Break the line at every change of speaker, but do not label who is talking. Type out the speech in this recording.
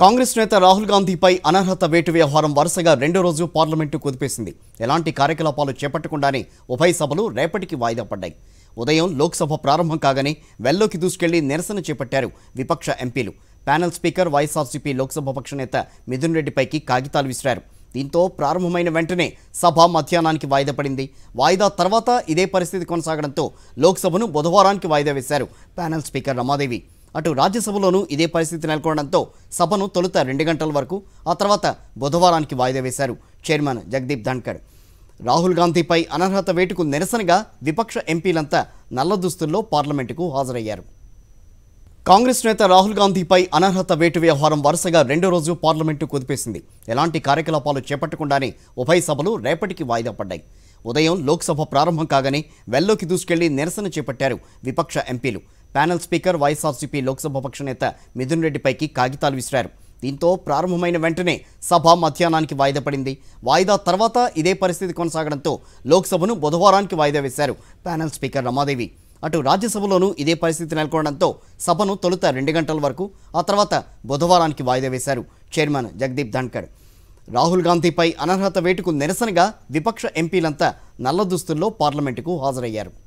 కాంగ్రెస్ నేత రాహుల్ గాంధీపై అనర్హత వేటు వ్యవహారం వరుసగా రెండో రోజు పార్లమెంటు కుదిపేసింది ఎలాంటి కార్యకలాపాలు చేపట్టకుండానే ఉభయ సభలు రేపటికి వాయిదా పడ్డాయి ఉదయం లోక్సభ ప్రారంభం కాగానే వెల్లోకి దూసుకెళ్లి నిరసన చేపట్టారు విపక్ష ఎంపీలు ప్యానెల్ స్పీకర్ వైఎస్ఆర్సీపీ లోక్సభ పక్ష నేత మిథున్ రెడ్డిపైకి కాగితాలు విసిరారు దీంతో ప్రారంభమైన వెంటనే సభ మధ్యాహ్నానికి వాయిదా పడింది వాయిదా తర్వాత ఇదే పరిస్థితి కొనసాగడంతో లోక్సభను బుధవారానికి వాయిదా వేశారు ప్యానెల్ స్పీకర్ రమాదేవి అటు రాజ్యసభలోనూ ఇదే పరిస్థితి నెలకొనడంతో సభను తొలుత రెండు గంటల వరకు ఆ తర్వాత బుధవారానికి వాయిదా వేశారు చైర్మన్ జగదీప్ ధన్కర్ రాహుల్ గాంధీపై అనర్హత వేటుకు నిరసనగా విపక్ష ఎంపీలంతా నల్ల దుస్తుల్లో పార్లమెంటుకు హాజరయ్యారు కాంగ్రెస్ నేత రాహుల్ గాంధీపై అనర్హత వేటు వ్యవహారం వరుసగా రెండో రోజు పార్లమెంటు కుదిపేసింది ఎలాంటి కార్యకలాపాలు చేపట్టకుండానే ఉభయ సభలు రేపటికి వాయిదా పడ్డాయి ఉదయం లోక్సభ ప్రారంభం కాగానే వెల్లోకి దూసుకెళ్లి నిరసన చేపట్టారు విపక్ష ఎంపీలు ప్యానెల్ స్పీకర్ వైఎస్ఆర్సీపీ లోక్సభ పక్ష నేత మిథున్ రెడ్డిపైకి కాగితాలు విసిరారు దీంతో ప్రారంభమైన వెంటనే సభ మధ్యాహ్నానికి వాయిదా పడింది వాయిదా తర్వాత ఇదే పరిస్థితి కొనసాగడంతో లోక్సభను బుధవారానికి వాయిదా వేశారు ప్యానెల్ స్పీకర్ రమాదేవి అటు రాజ్యసభలోనూ ఇదే పరిస్థితి నెలకొనడంతో సభను తొలుత రెండు గంటల వరకు ఆ తర్వాత బుధవారానికి వాయిదా వేశారు చైర్మన్ జగదీప్ ధన్కర్ రాహుల్ గాంధీపై అనర్హత వేటుకు నిరసనగా విపక్ష ఎంపీలంతా నల్ల దుస్తుల్లో పార్లమెంటుకు హాజరయ్యారు